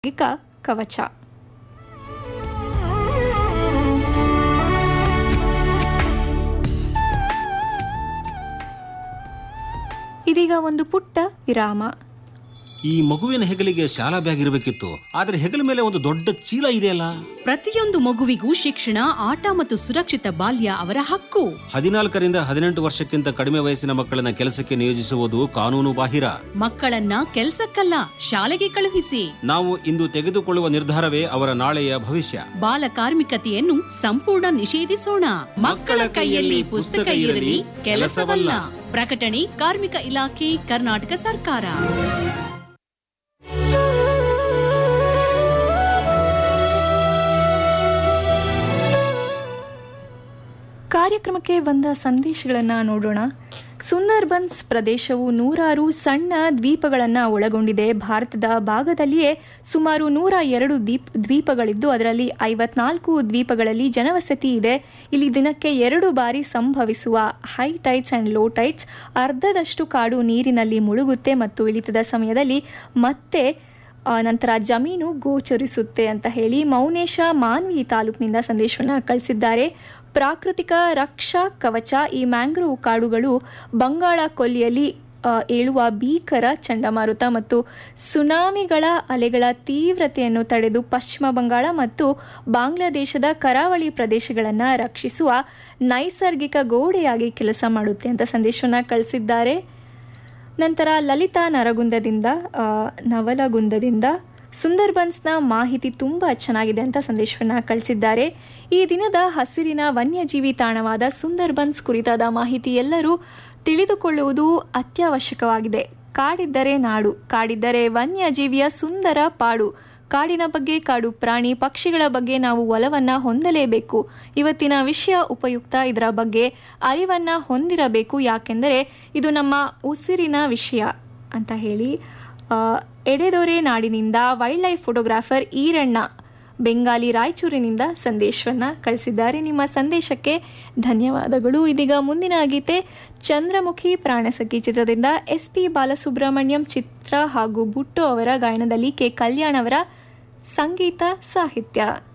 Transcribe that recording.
ನೈಸರ್ಗಿಕ ಕವಚ ಇದೀಗ ಒಂದು ಪುಟ್ಟ ವಿರಾಮ ಈ ಮಗುವಿನ ಹೆಗಲಿಗೆ ಶಾಲಾ ಬ್ಯಾಗ್ ಇರಬೇಕಿತ್ತು ಆದ್ರೆ ಹೆಗಲ ಮೇಲೆ ಒಂದು ದೊಡ್ಡ ಚೀಲ ಇದೆಯಲ್ಲ ಪ್ರತಿಯೊಂದು ಮಗುವಿಗೂ ಶಿಕ್ಷಣ ಆಟ ಮತ್ತು ಸುರಕ್ಷಿತ ಬಾಲ್ಯ ಅವರ ಹಕ್ಕು ಹದಿನಾಲ್ಕರಿಂದ ಹದಿನೆಂಟು ವರ್ಷಕ್ಕಿಂತ ಕಡಿಮೆ ವಯಸ್ಸಿನ ಮಕ್ಕಳನ್ನ ಕೆಲಸಕ್ಕೆ ನಿಯೋಜಿಸುವುದು ಕಾನೂನು ಬಾಹಿರ ಮಕ್ಕಳನ್ನ ಕೆಲ್ಸಕ್ಕಲ್ಲ ಶಾಲೆಗೆ ಕಳುಹಿಸಿ ನಾವು ಇಂದು ತೆಗೆದುಕೊಳ್ಳುವ ನಿರ್ಧಾರವೇ ಅವರ ನಾಳೆಯ ಭವಿಷ್ಯ ಬಾಲ ಕಾರ್ಮಿಕತೆಯನ್ನು ಸಂಪೂರ್ಣ ನಿಷೇಧಿಸೋಣ ಮಕ್ಕಳ ಕೈಯಲ್ಲಿ ಪುಸ್ತಕ ಇರಲಿ ಕೆಲಸವಲ್ಲ ಪ್ರಕಟಣೆ ಕಾರ್ಮಿಕ ಇಲಾಖೆ ಕರ್ನಾಟಕ ಸರ್ಕಾರ ಕಾರ್ಯಕ್ರಮಕ್ಕೆ ಬಂದ ಸಂದೇಶಗಳನ್ನು ನೋಡೋಣ ಸುಂದರ್ಬನ್ಸ್ ಪ್ರದೇಶವು ನೂರಾರು ಸಣ್ಣ ದ್ವೀಪಗಳನ್ನು ಒಳಗೊಂಡಿದೆ ಭಾರತದ ಭಾಗದಲ್ಲಿಯೇ ಸುಮಾರು ನೂರ ಎರಡು ದ್ವೀಪ್ ದ್ವೀಪಗಳಿದ್ದು ಅದರಲ್ಲಿ ಐವತ್ನಾಲ್ಕು ದ್ವೀಪಗಳಲ್ಲಿ ಜನವಸತಿ ಇದೆ ಇಲ್ಲಿ ದಿನಕ್ಕೆ ಎರಡು ಬಾರಿ ಸಂಭವಿಸುವ high tides and low tides ಅರ್ಧದಷ್ಟು ಕಾಡು ನೀರಿನಲ್ಲಿ ಮುಳುಗುತ್ತೆ ಮತ್ತು ಇಳಿತದ ಸಮಯದಲ್ಲಿ ಮತ್ತೆ ಆ, ನಂತರ ಜಮೀನು ಗೋಚರಿಸುತ್ತೆ ಅಂತ ಹೇಳಿ ಮೌನೇಶ ಮಾನ್ವಿ ತಾಲೂಕಿನಿಂದ ಸಂದೇಶವನ್ನು ಕಳಿಸಿದ್ದಾರೆ ಪ್ರಾಕೃತಿಕ ರಕ್ಷಾ ಕವಚ ಈ ಮ್ಯಾಂಗ್ರೋವ್ ಕಾಡುಗಳು ಬಂಗಾಳ ಕೊಲ್ಲಿಯಲ್ಲಿ ಆ, ಏಳುವ ಭೀಕರ ಚಂಡಮಾರುತ ಮತ್ತು ಸುನಾಮಿಗಳ ಅಲೆಗಳ ತೀವ್ರತೆಯನ್ನು ತಡೆದು ಪಶ್ಚಿಮ ಬಂಗಾಳ ಮತ್ತು ಬಾಂಗ್ಲಾದೇಶದ ಕರಾವಳಿ ಪ್ರದೇಶಗಳನ್ನು ರಕ್ಷಿಸುವ ನೈಸರ್ಗಿಕ ಗೋಡೆಯಾಗಿ ಕೆಲಸ ಮಾಡುತ್ತೆ ಅಂತ ಸಂದೇಶವನ್ನು ಕಳಿಸಿದ್ದಾರೆ ನಂತರ ಲಲಿತಾ ನರಗುಂದದಿಂದ ಆ, ನವಲಗುಂದದಿಂದ ಸುಂದರ್ಬನ್ಸ್ನ ಮಾಹಿತಿ ತುಂಬ ಚೆನ್ನಾಗಿದೆ ಅಂತ ಸಂದೇಶವನ್ನು ಕಳಿಸಿದ್ದಾರೆ ಈ ದಿನದ ಹಸಿರಿನ ವನ್ಯಜೀವಿ ತಾಣವಾದ ಸುಂದರ್ಬನ್ಸ್ ಕುರಿತಾದ ಮಾಹಿತಿ ಎಲ್ಲರೂ ತಿಳಿದುಕೊಳ್ಳುವುದು ಅತ್ಯವಶ್ಯಕವಾಗಿದೆ ಕಾಡಿದ್ದರೆ ನಾಡು ಕಾಡಿದ್ದರೆ ವನ್ಯಜೀವಿಯ ಸುಂದರ ಪಾಡು ಕಾಡಿನ ಬಗ್ಗೆ ಕಾಡು ಪ್ರಾಣಿ ಪಕ್ಷಿಗಳ ಬಗ್ಗೆ ನಾವು ಒಲವನ್ನ ಹೊಂದಲೇಬೇಕು ಇವತ್ತಿನ ವಿಷಯ ಉಪಯುಕ್ತ ಇದರ ಬಗ್ಗೆ ಅರಿವನ್ನ ಹೊಂದಿರಬೇಕು ಯಾಕೆಂದರೆ ಇದು ನಮ್ಮ ಉಸಿರಿನ ವಿಷಯ ಅಂತ ಹೇಳಿ ಆ, ಎಡೆದೊರೆ ನಾಡಿನಿಂದ wild life photographer Iranna Bengali ರಾಯಚೂರಿನಿಂದ ಸಂದೇಶವನ್ನು ಕಳಿಸಿದ್ದಾರೆ ನಿಮ್ಮ ಸಂದೇಶಕ್ಕೆ ಧನ್ಯವಾದಗಳು ಇದೀಗ ಮುಂದಿನ ಗೀತೆ ಚಂದ್ರಮುಖಿ ಪ್ರಾಣಸಖಿ ಚಿತ್ರದಿಂದ ಎಸ್ ಪಿ ಬಾಲಸುಬ್ರಹ್ಮಣ್ಯಂ ಚಿತ್ರ ಹಾಗೂ ಬುಟ್ಟು ಅವರ ಗಾಯನದಲ್ಲಿ ಕೆ ಕಲ್ಯಾಣ್ ಅವರ ಸಂಗೀತ ಸಾಹಿತ್ಯ